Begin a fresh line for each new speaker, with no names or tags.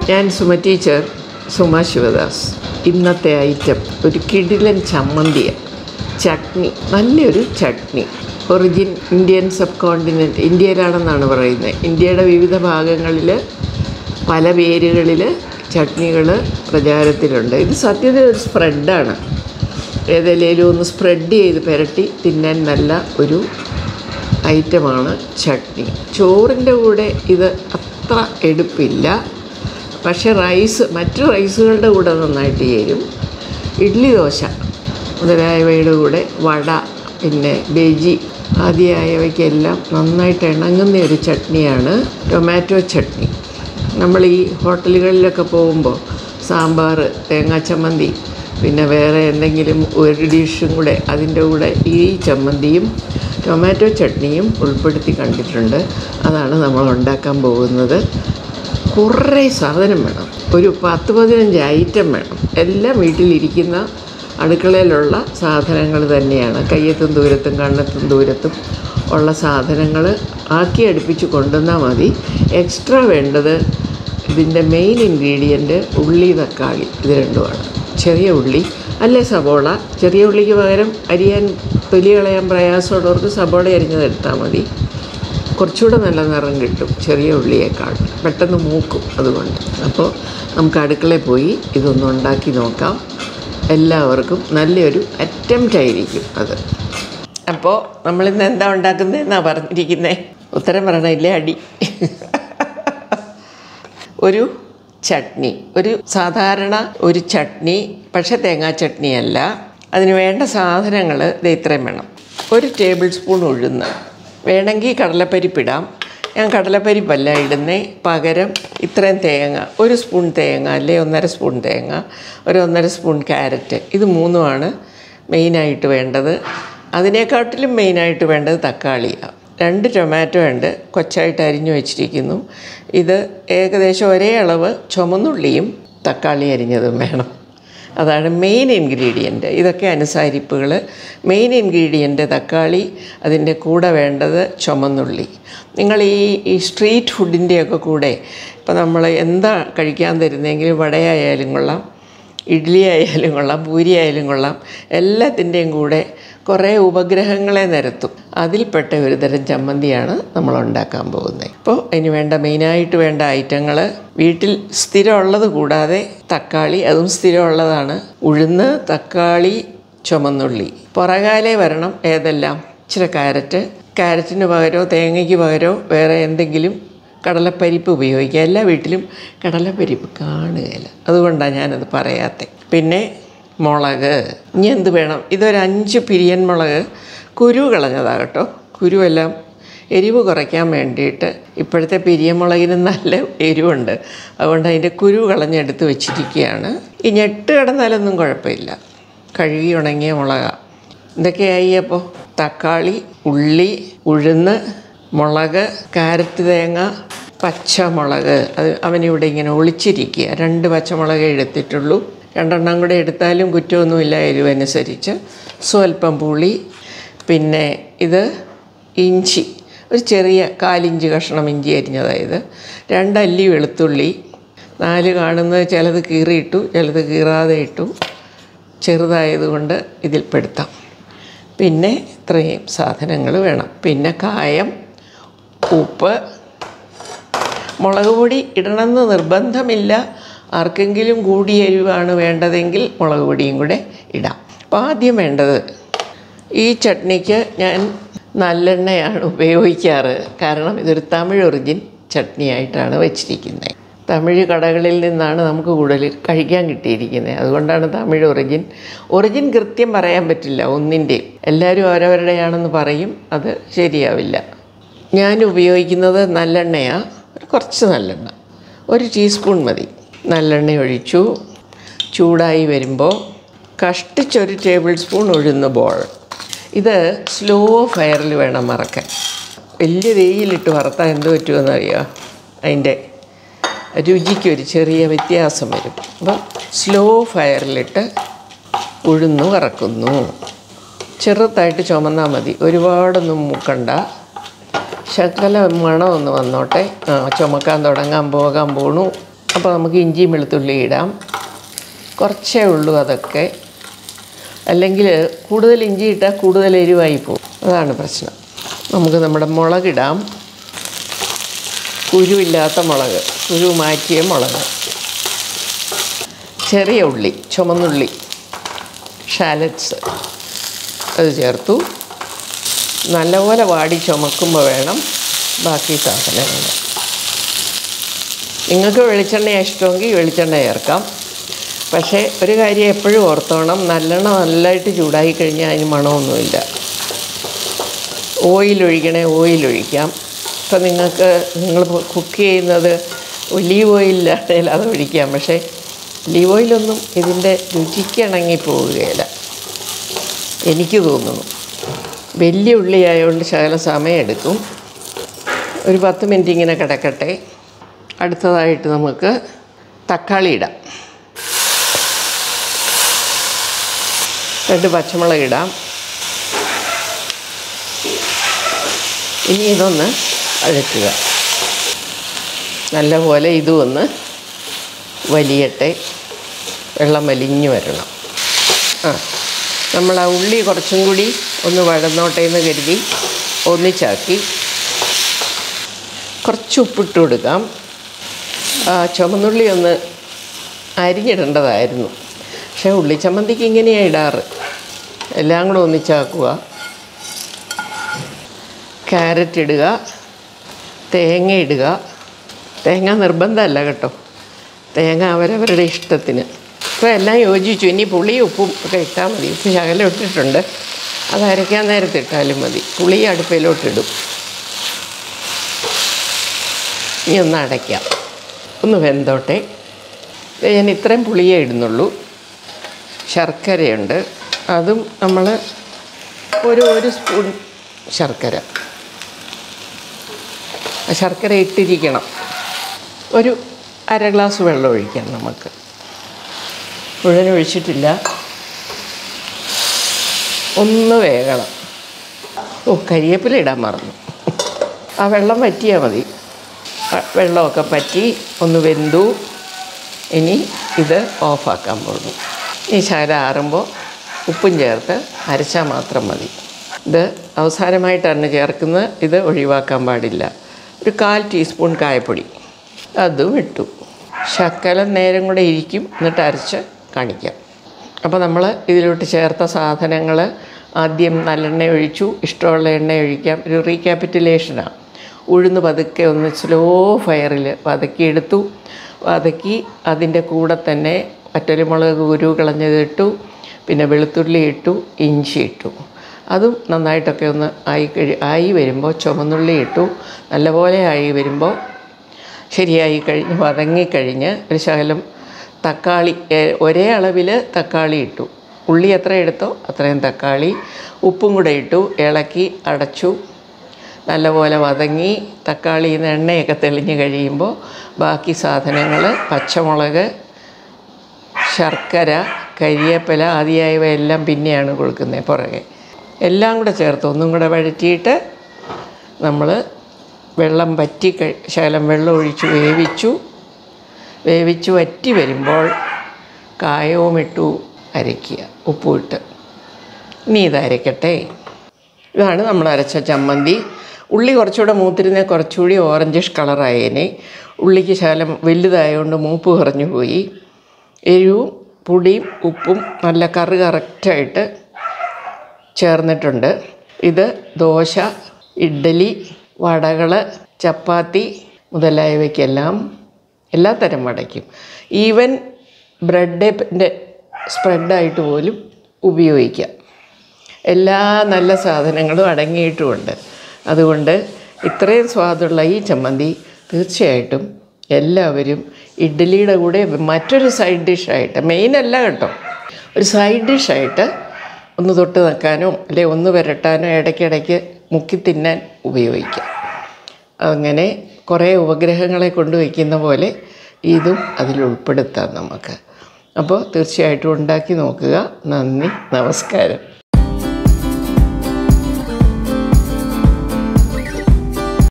ഞാൻ സുമ ടീച്ചർ സുമ ശിവദാസ് ഇന്നത്തെ ഐറ്റം ഒരു കിടിലൻ ചമ്മന്തിയാണ് ചട്നി നല്ലൊരു chutney origin Indian subcontinent ഇന്ത്യയിലാണെന്നാണ് പറയുന്നത് ഇന്ത്യയുടെ വിവിധ ഭാഗങ്ങളിൽ പല പേരുകളിൽ ചട്നികൾ പ്രചാരത്തിലുണ്ട് ഇത് സത്യത്തിൽ ഒരു സ്പ്രെഡാണ് ഏതെങ്കിലും ഒന്ന് സ്പ്രെഡ് ചെയ്ത് പുരട്ടി തിന്നാൻ നല്ല ഒരു ഐറ്റമാണ് ചട്നി ചോറിൻ്റെ കൂടെ ഇത് അത്ര എടുപ്പില്ല പക്ഷേ റൈസ് മറ്റ് റൈസുകളുടെ കൂടെ നന്നായിട്ട് ചേരും ഇഡ്ഡലി ദോശ മുതലായവയുടെ കൂടെ വട പിന്നെ ബജി ആദ്യമായവയ്ക്കെല്ലാം നന്നായിട്ട് ഇണങ്ങുന്ന ഒരു ചട്നിയാണ് ടൊമാറ്റോ ചട്നി നമ്മൾ ഈ ഹോട്ടലുകളിലൊക്കെ പോകുമ്പോൾ സാമ്പാർ തേങ്ങാ ചമ്മന്തി പിന്നെ വേറെ എന്തെങ്കിലും ഒരു ഡിഷും കൂടെ അതിൻ്റെ കൂടെ ഈ ചമ്മന്തിയും ടൊമാറ്റോ ചട്നിയും ഉൾപ്പെടുത്തി കണ്ടിട്ടുണ്ട് അതാണ് നമ്മൾ ഉണ്ടാക്കാൻ പോകുന്നത് കുറേ സാധനം വേണം ഒരു പത്ത് പതിനഞ്ച് ഐറ്റം വേണം എല്ലാം വീട്ടിലിരിക്കുന്ന അടുക്കളയിലുള്ള സാധനങ്ങൾ തന്നെയാണ് കയ്യെത്തും ദൂരത്തും കണ്ണെത്തും ദൂരത്തും ഉള്ള സാധനങ്ങൾ ആക്കി അടുപ്പിച്ച് കൊണ്ടുവന്നാൽ മതി എക്സ്ട്രാ വേണ്ടത് ഇതിൻ്റെ മെയിൻ ഇൻഗ്രീഡിയൻറ്റ് ഉള്ളി തക്കാളി ഇത് രണ്ടുമാണ് ചെറിയ ഉള്ളി അല്ലേ സബോള ചെറിയ ഉള്ളിക്ക് പകരം അരിയാൻ തൊലി കളയാൻ പ്രയാസമുള്ളവർക്ക് സബോള അരിഞ്ഞതെടുത്താൽ മതി കുറച്ചുകൂടെ നല്ല നിറം കിട്ടും ചെറിയ ഉള്ളിയേക്കാൾ പെട്ടെന്ന് മൂക്കും അതുകൊണ്ട് അപ്പോൾ നമുക്ക് അടുക്കളയിൽ പോയി ഇതൊന്ന് ഉണ്ടാക്കി നോക്കാം എല്ലാവർക്കും നല്ലൊരു അറ്റംപ്റ്റ് ആയിരിക്കും അത് അപ്പോൾ നമ്മളിന്ന് എന്താ ഉണ്ടാക്കുന്നതെന്നാണ് പറഞ്ഞിരിക്കുന്നത് ഉത്തരം പറയണില്ലേ അടി ഒരു ചട്നി ഒരു സാധാരണ ഒരു ചട്നി പക്ഷേ തേങ്ങാ ചട്നിയല്ല അതിന് വേണ്ട സാധനങ്ങൾ ഇത് ഇത്രയും വേണം ഒരു ടേബിൾ സ്പൂൺ ഉഴുന്ന് വേണമെങ്കിൽ കടലപ്പരിപ്പിടാം ഞാൻ കടലപ്പരിപ്പല്ല ഇടുന്നേ പകരം ഇത്രയും തേങ്ങ ഒരു സ്പൂൺ തേങ്ങ അല്ലെ ഒന്നര സ്പൂൺ തേങ്ങ ഒരു ഒന്നര സ്പൂൺ ക്യാരറ്റ് ഇത് മൂന്നുമാണ് മെയിനായിട്ട് വേണ്ടത് അതിനെക്കാട്ടിലും മെയിനായിട്ട് വേണ്ടത് തക്കാളിയാണ് രണ്ട് ടൊമാറ്റോ ഉണ്ട് കൊച്ചായിട്ട് അരിഞ്ഞു വെച്ചിരിക്കുന്നു ഇത് ഏകദേശം ഒരേ അളവ് ചുമന്നുള്ളിയും തക്കാളി അരിഞ്ഞതും വേണം അതാണ് മെയിൻ ഇൻഗ്രീഡിയൻറ്റ് ഇതൊക്കെ അനുസാരിപ്പുകൾ മെയിൻ ഇൻഗ്രീഡിയൻറ്റ് തക്കാളി അതിൻ്റെ കൂടെ വേണ്ടത് ചുമന്നുള്ളി നിങ്ങൾ ഈ ഈ സ്ട്രീറ്റ് ഫുഡിൻ്റെയൊക്കെ കൂടെ ഇപ്പോൾ നമ്മൾ എന്താ കഴിക്കാൻ തരുന്നെങ്കിലും വടയായാലും കൊള്ളാം ഇഡ്ഡലി ആയാലും കൊള്ളാം പൂരി ആയാലും കൊള്ളാം എല്ലാത്തിൻ്റെയും കൂടെ കുറേ ഉപഗ്രഹങ്ങളെ നിരത്തും അതിൽപ്പെട്ട ഒരു തരം ചമ്മന്തിയാണ് നമ്മൾ ഉണ്ടാക്കാൻ പോകുന്നത് ഇപ്പോൾ അതിന് വേണ്ട മെയിനായിട്ട് വേണ്ട ഐറ്റങ്ങൾ വീട്ടിൽ സ്ഥിരമുള്ളത് കൂടാതെ തക്കാളി അതും സ്ഥിരമുള്ളതാണ് ഉഴുന്ന് തക്കാളി ചുമന്നുള്ളി പുറകാലെ വരണം ഏതെല്ലാം ഇച്ചിരി ക്യാരറ്റ് ക്യാരറ്റിന് പകരമോ തേങ്ങയ്ക്ക് പകരമോ വേറെ എന്തെങ്കിലും കടലപ്പരിപ്പ് ഉപയോഗിക്കുക എല്ലാ വീട്ടിലും കടലപ്പരിപ്പ് കാണുകയില്ല അതുകൊണ്ടാണ് ഞാനത് പറയാത്തത് പിന്നെ മുളക് ഇനി എന്ത് വേണം ഇതൊരു അഞ്ച് പിരിയൻ മുളക് കുരു കളഞ്ഞതാകട്ടോ കുരുവെല്ലാം എരിവ് കുറയ്ക്കാൻ വേണ്ടിയിട്ട് ഇപ്പോഴത്തെ പിരിയൻ മുളകിന് നല്ല എരിവുണ്ട് അതുകൊണ്ട് അതിൻ്റെ കുരു കളഞ്ഞെടുത്ത് വെച്ചിരിക്കുകയാണ് ഈ ഞെട്ട് കിടന്നാലൊന്നും കുഴപ്പമില്ല കഴുകി ഉണങ്ങിയ മുളക ഇതൊക്കെയായി അപ്പോൾ തക്കാളി ഉള്ളി ഉഴുന്ന് മുളക് കാരറ്റ് തേങ്ങ പച്ചമുളക് അത് അവനിവിടെ ഇങ്ങനെ ഒളിച്ചിരിക്കുക രണ്ട് പച്ചമുളകേ എടുത്തിട്ടുള്ളൂ രണ്ടെണ്ണം കൂടെ എടുത്താലും കുറ്റമൊന്നുമില്ല എരിവനുസരിച്ച് സ്വല്പം പുളി പിന്നെ ഇത് ഇഞ്ചി ഒരു ചെറിയ കാലിഞ്ച് കഷ്ണം ഇഞ്ചി അരിഞ്ഞതായത് രണ്ടല്ലി വെളുത്തുള്ളി നാല് കാണുന്നത് ചിലത് കീറിയിട്ടു ചിലത് കീറാതെ ഇട്ടു ചെറുതായതുകൊണ്ട് ഇതിൽ പെടുത്താം പിന്നെ ഇത്രയും സാധനങ്ങൾ വേണം പിന്നെ കായം ഉപ്പ് മുളക് പൊടി ഇടണമെന്ന് നിർബന്ധമില്ല ആർക്കെങ്കിലും കൂടിയ എരിവാണ് വേണ്ടതെങ്കിൽ മുളക് പൊടിയും കൂടെ ഇടാം അപ്പോൾ ആദ്യം വേണ്ടത് ഈ ചട്നിക്ക് ഞാൻ നല്ലെണ്ണയാണ് ഉപയോഗിക്കാറ് കാരണം ഇതൊരു തമിഴ് ഒറിജിൻ ചട്നിയായിട്ടാണ് വെച്ചിരിക്കുന്നത് തമിഴ് കടകളിൽ നിന്നാണ് നമുക്ക് കൂടുതൽ കഴിക്കാൻ കിട്ടിയിരിക്കുന്നത് അതുകൊണ്ടാണ് തമിഴ് ഒറിജിൻ ഒറിജിൻ കൃത്യം പറയാൻ പറ്റില്ല ഒന്നിൻ്റെയും എല്ലാവരും അവരവരുടെയാണെന്ന് പറയും അത് ശരിയാവില്ല ഞാൻ ഉപയോഗിക്കുന്നത് നല്ലെണ്ണയാണ് ഒരു കുറച്ച് നല്ലെണ്ണ ഒരു ടീസ്പൂൺ മതി നല്ലെണ്ണ ഒഴിച്ചു ചൂടായി വരുമ്പോൾ കഷ്ടിച്ചൊരു ടേബിൾ സ്പൂൺ ഉഴുന്ന് ബോൾ ഇത് സ്ലോ ഫയറിൽ വേണം മറക്കാൻ വലിയ തീയിലിട്ട് വറുത്താൽ എന്ത് പറ്റുമെന്നറിയാം അതിൻ്റെ രുചിക്ക് ഒരു ചെറിയ വ്യത്യാസം വരും അപ്പം സ്ലോ ഫയറിലിട്ട് ഉഴുന്ന് വറക്കുന്നു ചെറുതായിട്ട് ചുമന്നാൽ മതി ഒരുപാടൊന്നും മൂക്കണ്ട ശകല മണം ഒന്ന് വന്നോട്ടെ ആ ചുമക്കാൻ തുടങ്ങാൻ പോകാൻ പോണു അപ്പോൾ നമുക്ക് ഇഞ്ചിയും വെളുത്തുള്ളി ഇടാം കുറച്ചേ ഉള്ളൂ അതൊക്കെ അല്ലെങ്കിൽ കൂടുതൽ ഇഞ്ചി ഇട്ടാൽ കൂടുതൽ എരിവായി പോകും അതാണ് പ്രശ്നം നമുക്ക് നമ്മുടെ മുളകിടാം കുരുവില്ലാത്ത മുളക് കുരു മാറ്റിയ മുളക് ചെറിയ ഉള്ളി ചുമന്നുള്ളി ഷാലറ്റ്സ് അത് ചേർത്തു നല്ലപോലെ വാടി ചുമക്കുമ്പോൾ വേണം ബാക്കി സാധനങ്ങൾ നിങ്ങൾക്ക് വെളിച്ചെണ്ണ ഇഷ്ടമെങ്കിൽ വെളിച്ചെണ്ണ ചേർക്കാം പക്ഷേ ഒരു കാര്യം എപ്പോഴും ഓർത്തോണം നല്ലെണ്ണ നല്ലതായിട്ട് ചൂടായി കഴിഞ്ഞാൽ അതിന് മണമൊന്നുമില്ല ഓയിൽ ഒഴിക്കണേ ഓയിൽ ഒഴിക്കാം ഇപ്പം നിങ്ങൾക്ക് നിങ്ങൾ കുക്ക് ചെയ്യുന്നത് ഒലീവ് ഓയിലാണെങ്കിൽ അത് ഒഴിക്കാം പക്ഷേ ഒലീവ് ഓയിലൊന്നും ഇതിൻ്റെ രുചിക്ക് ഇണങ്ങി പോവുകയില്ല എനിക്ക് തോന്നുന്നു വലിയ ഉള്ളി ആയതുകൊണ്ട് ശകലം സമയമെടുക്കും ഒരു പത്ത് മിനിറ്റ് ഇങ്ങനെ കിടക്കട്ടെ അടുത്തതായിട്ട് നമുക്ക് തക്കാളി ഇടാം രണ്ട് പച്ചമുളക് ഇടാം ഇനി ഇതൊന്ന് അഴക്കുക നല്ലപോലെ ഇതും ഒന്ന് വലിയട്ടെ വെള്ളം വലിഞ്ഞു വരണം ആ നമ്മൾ ആ ഉള്ളി കുറച്ചും കൂടി ഒന്ന് വഴന്നോട്ടെ എന്ന് കരുതി ഒന്നിച്ചാക്കി കുറച്ച് ഉപ്പിട്ട് കൊടുക്കാം ആ ചുമന്നുള്ളി ഒന്ന് അരിഞ്ഞിടേണ്ടതായിരുന്നു പക്ഷേ ഉള്ളി ചമ്മന്തിക്ക് ഇങ്ങനെയാണ് ഇടാറ് എല്ലാം കൂടെ ഒന്നിച്ചാക്കുക ക്യാരറ്റ് ഇടുക തേങ്ങ ഇടുക തേങ്ങ നിർബന്ധമല്ല കേട്ടോ തേങ്ങ അവരവരുടെ ഇഷ്ടത്തിന് ഇപ്പോൾ എല്ലാം യോജിച്ചു ഇനി പുളിയും ഉപ്പും ഒക്കെ ഇട്ടാൽ മതി ഉപ്പ് ശകലം ഇട്ടിട്ടുണ്ട് അത് അരയ്ക്കാൻ നേരത്തെ ഇട്ടാലും മതി പുളി അടുപ്പിലോട്ടിടും ഇനി ഒന്ന് അടയ്ക്കാം ഒന്ന് വെന്തോട്ടെ ദേ ഞാൻ ഇത്രയും പുളിയേ ഇടുന്നുള്ളൂ ശർക്കരയുണ്ട് അതും നമ്മൾ ഒരു ഒരു സ്പൂൺ ശർക്കര ആ ശർക്കര ഇട്ടിരിക്കണം ഒരു അര ഗ്ലാസ് വെള്ളം ഒഴിക്കാം നമുക്ക് മുഴുവൻ ഒഴിച്ചിട്ടില്ല ഒന്ന് വേകണം ഓ കരിയേപ്പില ഇടാൻ മറന്നു ആ വെള്ളം വറ്റിയാൽ മതി ആ വെള്ളമൊക്കെ പറ്റി ഒന്ന് വെന്തു ഇനി ഇത് ഓഫാക്കാൻ പോകുന്നു ഈ ശകല ആറുമ്പോൾ ഉപ്പും ചേർത്ത് അരച്ചാൽ മാത്രം മതി ഇത് അവസാനമായിട്ടാണ് ചേർക്കുന്നത് ഇത് ഒഴിവാക്കാൻ പാടില്ല ഒരു കാൽ ടീസ്പൂൺ കായപ്പൊടി അതും ഇട്ടു ശക്കലം നേരം കൂടെ ഇരിക്കും എന്നിട്ട് അരച്ച് കാണിക്കാം അപ്പോൾ നമ്മൾ ഇതിലോട്ട് ചേർത്ത സാധനങ്ങൾ ആദ്യം നല്ലെണ്ണ ഒഴിച്ചു ഇഷ്ടമുള്ള എണ്ണ ഒഴിക്കാം ഒരു റീക്യാപിറ്റുലേഷനാണ് ഉഴുന്ന് പതുക്കെ ഒന്ന് സ്ലോ ഫയറിൽ വതക്കിയെടുത്തു വതക്കി അതിൻ്റെ കൂടെ തന്നെ വറ്റൽമുളക് കുരു കളഞ്ഞതിട്ടു പിന്നെ വെളുത്തുള്ളി ഇട്ടു ഇഞ്ചി ഇട്ടു അതും നന്നായിട്ടൊക്കെ ഒന്ന് ആയി കഴി ആയി വരുമ്പോൾ ചുമന്നുള്ളി ഇട്ടു നല്ലപോലെ ആയി വരുമ്പോൾ ശരിയായി കഴിഞ്ഞ് വതങ്ങിക്കഴിഞ്ഞ് ഒരു ശകലം തക്കാളി ഏ- ഒരേ അളവിൽ തക്കാളി ഇട്ടു ഉള്ളി എത്ര എടുത്തോ അത്രയും തക്കാളി ഉപ്പും കൂടെ ഇട്ടു ഇളക്കി അടച്ചു നല്ലപോലെ വതങ്ങി തക്കാളിയിൽ നിന്ന് എണ്ണയൊക്കെ തെളിഞ്ഞ് കഴിയുമ്പോൾ ബാക്കി സാധനങ്ങൾ പച്ചമുളക് ശർക്കര കരിയേപ്പില ആദിയായവയെല്ലാം പിന്നെയാണ് കൊടുക്കുന്നത് പുറകെ എല്ലാം കൂടെ ചേർത്ത് ഒന്നും കൂടെ വഴറ്റിയിട്ട് നമ്മൾ വെള്ളം വറ്റി കഴി ശകലം വെള്ളം ഒഴിച്ച് വേവിച്ചു വേവിച്ച് വറ്റി വരുമ്പോൾ കായവും ഇട്ടു അരയ്ക്കുക ഉപ്പും ഇട്ട് ഇനി ഇത് അരയ്ക്കട്ടെ ഇതാണ് നമ്മൾ അരച്ച ചമ്മന്തി ഉള്ളി കുറച്ചുകൂടെ മൂത്തിരുന്ന കുറച്ചുകൂടി ഓറഞ്ചിഷ് കളറായേനെ ഉള്ളിക്ക് ശകലം വലുതായതുകൊണ്ട് മൂപ്പ് കുറഞ്ഞു പോയി എരിവും പുളിയും ഉപ്പും നല്ല കറ് കറക്റ്റായിട്ട് ചേർന്നിട്ടുണ്ട് ഇത് ദോശ ഇഡ്ഡലി വടകൾ ചപ്പാത്തി മുതലായവയ്ക്കെല്ലാം എല്ലാ തരം വടയ്ക്കും ഈവൻ ബ്രെഡിൻ്റെ സ്പ്രെഡായിട്ട് പോലും ഉപയോഗിക്കാം എല്ലാ നല്ല സാധനങ്ങളും അടങ്ങിയിട്ടുമുണ്ട് അതുകൊണ്ട് ഇത്രയും സ്വാദുള്ള ഈ ചമ്മന്തി തീർച്ചയായിട്ടും എല്ലാവരും ഇഡ്ഡലിയുടെ കൂടെ മറ്റൊരു സൈഡ് ഡിഷായിട്ട് മെയിനല്ല കേട്ടോ ഒരു സൈഡ് ഡിഷായിട്ട് ഒന്ന് തൊട്ട് നിൽക്കാനോ അല്ലെ ഒന്ന് പുരട്ടാനോ ഇടയ്ക്കിടയ്ക്ക് മുക്കി തിന്നാൻ ഉപയോഗിക്കാം അങ്ങനെ കുറേ ഉപഗ്രഹങ്ങളെ കൊണ്ടുവയ്ക്കുന്ന പോലെ ഇതും അതിൽ ഉൾപ്പെടുത്താം നമുക്ക് അപ്പോൾ തീർച്ചയായിട്ടും ഉണ്ടാക്കി നോക്കുക നന്ദി നമസ്കാരം